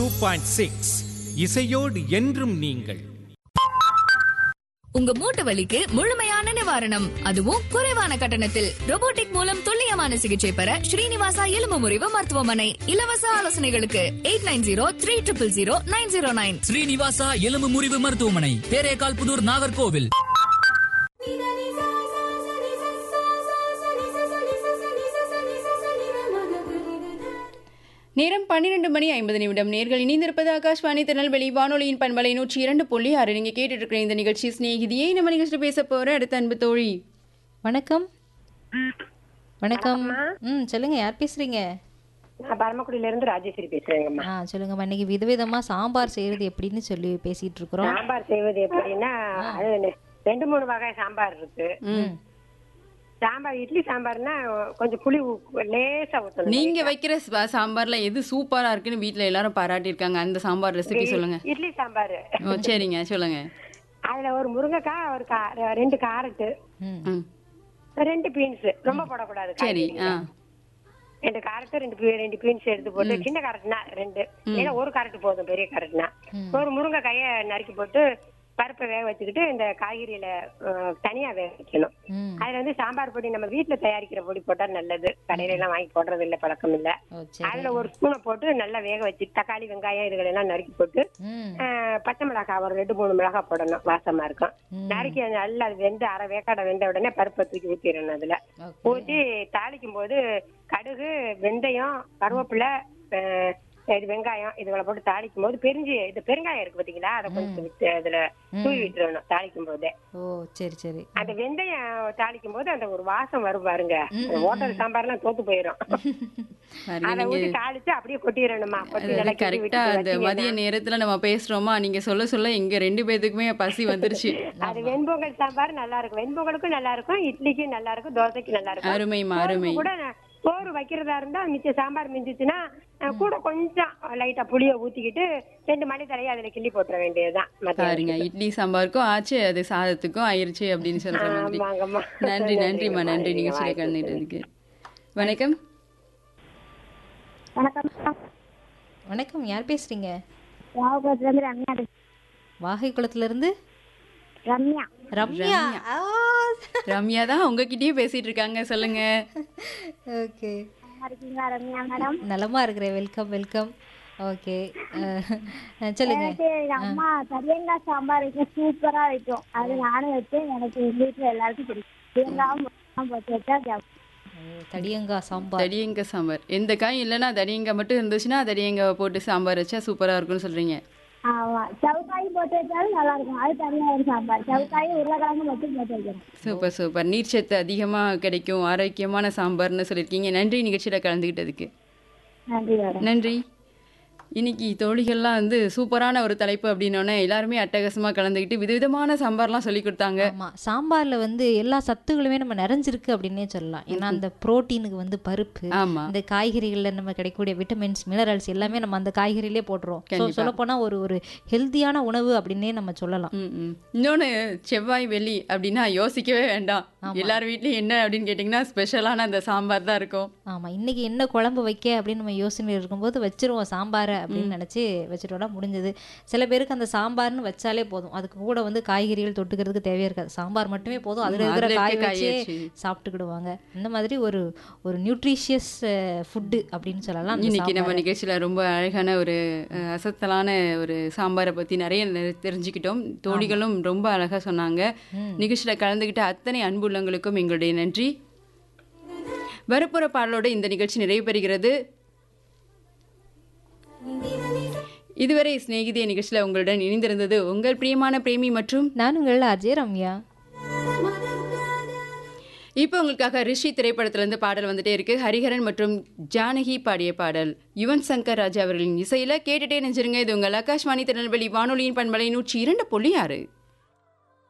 Two point six இசையோடு என்றும் நீங்கள் உங்க மூட்டு வலிக்கு முழுமையான நிவாரணம் அதுவும் குறைவான கட்டணத்தில் robotic மூலம் துல்லியமான சிகிச்சை பெற ஸ்ரீனிவாசா எலும்பு முறிவு மருத்துவமனை இலவச ஆலோசனைகளுக்கு eight nine zero three triple zero nine zero nine Srinivasa எலும்பு முறிவு மருத்துவமனை தேரேகால் புதூர் நாகர்கோவில் நேரம் பன்னிரண்டு மணி ஐம்பது நிமிடம் நேர்கள் இணைந்திருப்பது ஆகாஷ்வாணி திருநெல்வேலி வானொலியின் பண்பலை நூற்றி இரண்டு புள்ளி ஆறு நீங்க கேட்டுட்டு இருக்கிற இந்த நிகழ்ச்சி சிநேகிதியை நம்ம நிகழ்ச்சியில் பேச போற அடுத்த அன்பு தோழி வணக்கம் வணக்கம் ம் சொல்லுங்க யார் பேசுறீங்க நான் பரமக்குடியில இருந்து ராஜேஸ்வரி பேசுறேங்கம்மா ஆ சொல்லுங்கம்மா இன்னைக்கு விதவிதமா சாம்பார் செய்யறது எப்படின்னு சொல்லி பேசிட்டு இருக்கிறோம் சாம்பார் செய்வது எப்படின்னா அது நெ- ரெண்டு மூணு வகை சாம்பார் இருக்கு ம். சாம்பார் இட்லி சாம்பார்னா கொஞ்சம் புளி ஊ- லேசா ஊத்தணும் நீங்க வைக்கிற சா- சாம்பார்ல எது சூப்பரா இருக்குன்னு வீட்ல எல்லாரும் பாராட்டியிருக்காங்க அந்த சாம்பார் ரெசிபி சொல்லுங்க இட்லி சாம்பார் ஓ சரிங்க சொல்லுங்க அதுல ஒரு முருங்கைக்காய் ஒரு கா- ரெண்டு கேரட்டு ம் ம் ரெண்டு பீன்ஸ் ரொம்ப போடக்கூடாது சரி ஆ ரெண்டு கேரட் ரெண்டு பீ- ரெண்டு பீன்ஸ் எடுத்து போட்டு சின்ன கேரட்னா ரெண்டு ஏன்னா ஒரு கேரட் போதும் பெரிய கேரட்னா ஒரு முருங்கைக்காய நறுக்கி போட்டு பருப்பை வேக வச்சுக்கிட்டு இந்த காய்கறியில அஹ், தனியா வேக வைக்கணும் ம் அதுல வந்து சாம்பார் பொடி நம்ம வீட்ல தயாரிக்கிற பொடி போட்டா நல்லது கடையில எல்லாம் வாங்கி போடுறது இல்ல பழக்கம் இல்ல ஓ சரி அதுல ஒரு ஸ்பூனை போட்டு நல்லா வேக வச்சு தக்காளி வெங்காயம் இதுகளை எல்லாம் நறுக்கி போட்டு ம் ஆஹ், பச்சை மிளகாய் ஒரு ரெண்டு மூணு மிளகாய் போடணும் வாசமா இருக்கும் நறுக்கி அது நல்லா அது வெந்து அரை வேக்காடை வெந்த உடனே பருப்பை தூக்கி ஊத்திடணும் அதுல ஓகே ஊத்தி தாளிக்கும் போது கடுகு வெந்தயம் கருவேப்பிலை ஆஹ், இது வெங்காயம் இதுகளை போட்டு தாளிக்கும் போது பெருஞ்சி இது பெருங்காயம் இருக்கு பாத்தீங்களா அதை கொஞ்சம் விட்டு அதுல தூவி விட்டுறணும் தாளிக்கும் போதே ஓ சரி சரி அந்த வெந்தயம் தாளிக்கும் போது அந்த ஒரு வாசம் வரும் பாருங்க ஹோட்டல் சாம்பார்லாம் தோத்து போயிரும் பாருங்க அதை ஊத்தி தாளிச்சு அப்படியே கொட்டிடணுமா கொட்டி நல்லா கிண்டி கரெக்டா விட்டு அந்த மதிய நேரத்துல நம்ம பேசுறோமா நீங்க சொல்ல சொல்ல எங்க ரெண்டு பேத்துக்குமே பசி வந்துருச்சு அது வெண்பொங்கல் சாம்பார் நல்லா இருக்கும் வெண்பொங்கலுக்கும் நல்லா இருக்கும் இட்லிக்கும் நல்லா இருக்கும் தோசைக்கு நல்லா இருக்கும் அருமைமா சோறுக்கு அருமை கூட சோறு வைக்கிறதா இருந்தா மிச்ச சாம்பார் மிஞ்சிச்சுன்னா அஹ், கூட கொஞ்சம் லைட்டா புளிய ஊத்திக்கிட்டு ரெண்டு மணி தலையை அதுல கிள்ளி போட்டுற வேண்டியதுதான் மத்தியானம். பாருங்க இட்லி சாம்பாருக்கும் ஆச்சு அது சாதத்துக்கும் ஆயிருச்சு அப்படின்னு சொல்ற மாதிரி ஆமாங்கம்மா. நன்றி நன்றிம்மா நன்றி நன்றிங்கம்மா. நிகழ்ச்சியில கலந்துட்டதுக்கு வணக்கம் வணக்கம் யார் பேசுறீங்க ராவபுரத்துல இருந்து ரம்யா பேசுறேன். வாகை குளத்துல இருந்து ரம்யா ரம்யா ரம்யா தான் உங்ககிட்டயே பேசிட்டு இருக்காங்க சொல்லுங்க ஓகே நல்லா இருக்கீங்களா ரம்யா மேடம் நலமா இருக்கிறேன் வெல்கம் வெல்கம் ஓகே சொல்லுங்க எனக்கு எங்க அம்மா தரியங்காய் சாம்பார் வைக்க சூப்பரா வைக்கும் அது நானும் வச்சேன் எனக்கு எங்க வீட்டுல எல்லாருக்கும் பிடிக்கும் தேங்காவும் முருங்கைக்காயும் போட்டு வச்சா ஜா- தடியங்காய் சாம்பார் தடியங்க சாம்பார் எந்த காயும் இல்லைன்னா தடியங்க மட்டும் இருந்துச்சுன்னா தடியங்க போட்டு சாம்பார் வச்சா சூப்பரா இருக்கும்னு சொல்றீங்க ஆமா சவுக்காயும் போட்டு வச்சாலும் நல்லா இருக்கும் அது தனியா ஒரு சாம்பார் சவுக்காயும் உருளைக்கிழங்கு மட்டும் போட்டு வைக்கணும் சூப்பர் சூப்பர் நீர்ச்சத்து அதிகமா கிடைக்கும் ஆரோக்கியமான சாம்பார்னு சொல்லியிருக்கீங்க நன்றி நிகழ்ச்சியில கலந்துக்கிட்டதுக்கு நன்றி மேடம் நன்றி இன்னைக்கு தோழிகள்லாம் வந்து சூப்பரான ஒரு தலைப்பு அப்படின்னோடனே எல்லாருமே அட்டகாசமா கலந்துக்கிட்டு விதவிதமான சாம்பார்லாம் சொல்லி கொடுத்தாங்க ஆமா சாம்பார்ல வந்து எல்லா சத்துகளுமே நம்ம நிறைஞ்சிருக்கு அப்படின்னே சொல்லலாம் ஏன்னா அந்த புரோட்டீனுக்கு வந்து பருப்பு ஆமா இந்த காய்கறிகள்ல நம்ம கிடைக்கக்கூடிய விட்டமின்ஸ் மினரல்ஸ் எல்லாமே நம்ம அந்த காய்கறியிலே போட்டுருவோம் ஸோ கண்டிப்பா. சொல்லப்போனா ஒரு ஒரு ஹெல்த்தியான உணவு அப்படின்னே நம்ம சொல்லலாம் ம், ம். இன்னொன்னு செவ்வாய் வெள்ளி அப்படின்னா யோசிக்கவே வேண்டாம் எல்லார் வீட்லயும் என்ன அப்படின்னு கேட்டிங்கன்னா ஸ்பெஷலான அந்த சாம்பார் தான் இருக்கும் ஆமா இன்னைக்கு என்ன குழம்பு வைக்க அப்படின்னு நம்ம யோசனை இருக்கும்போது வச்சிருவோம் சாம்பாரை அப்படின்னு நினைச்சு வச்சுட்டோம்னா முடிஞ்சது சில பேருக்கு அந்த சாம்பார்னு வச்சாலே போதும் அதுக்கு கூட வந்து காய்கறிகள் தொட்டுக்கிறதுக்கு தேவையே இருக்காது சாம்பார் மட்டுமே போதும் அதுல ம், இருக்கிற அதுல காய் இருக்க காயை வச்சே வச்சு. சாப்பிட்டுக்கிடுவாங்க இந்த மாதிரி ஒரு ஒரு நியூட்ரிஷியஸ் ஃபுட்டு அப்படின்னு சொல்லலாம் அந்த இன்னைக்கு நம்ம சாம்பாரை. நிகழ்ச்சியில ரொம்ப அழகான ஒரு அஹ், அசத்தலான ஒரு சாம்பாரை பத்தி நிறைய நெ- தெரிஞ்சுக்கிட்டோம் தோழிகளும் ரொம்ப அழகா சொன்னாங்க நிகழ்ச்சியில கலந்துக்கிட்ட அத்தனை அன்புள்ளங்களுக்கும் எங்களுடைய நன்றி வரப்புற பாடலோட இந்த நிகழ்ச்சி நிறைவு பெறுகிறது இதுவரை சிநேகிதிய நிகழ்ச்சியில உங்களுடன் இணைந்திருந்தது உங்கள் பிரியமான பிரேமி மற்றும் நான் உங்கள் அஜய் ரம்யா இப்போ உங்களுக்காக ரிஷி திரைப்படத்திலிருந்து பாடல் வந்துட்டே இருக்கு ஹரிஹரன் மற்றும் ஜானகி பாடிய பாடல் யுவன் சங்கர் ராஜா அவர்களின் இசையில கேட்டுட்டே நெஞ்சிருங்க இது உங்கள் ஆகாஷ்வாணி திருநெல்வேலி வானொலியின் பண்பலை நூற்றி இரண்டு புள்ளி ஆறு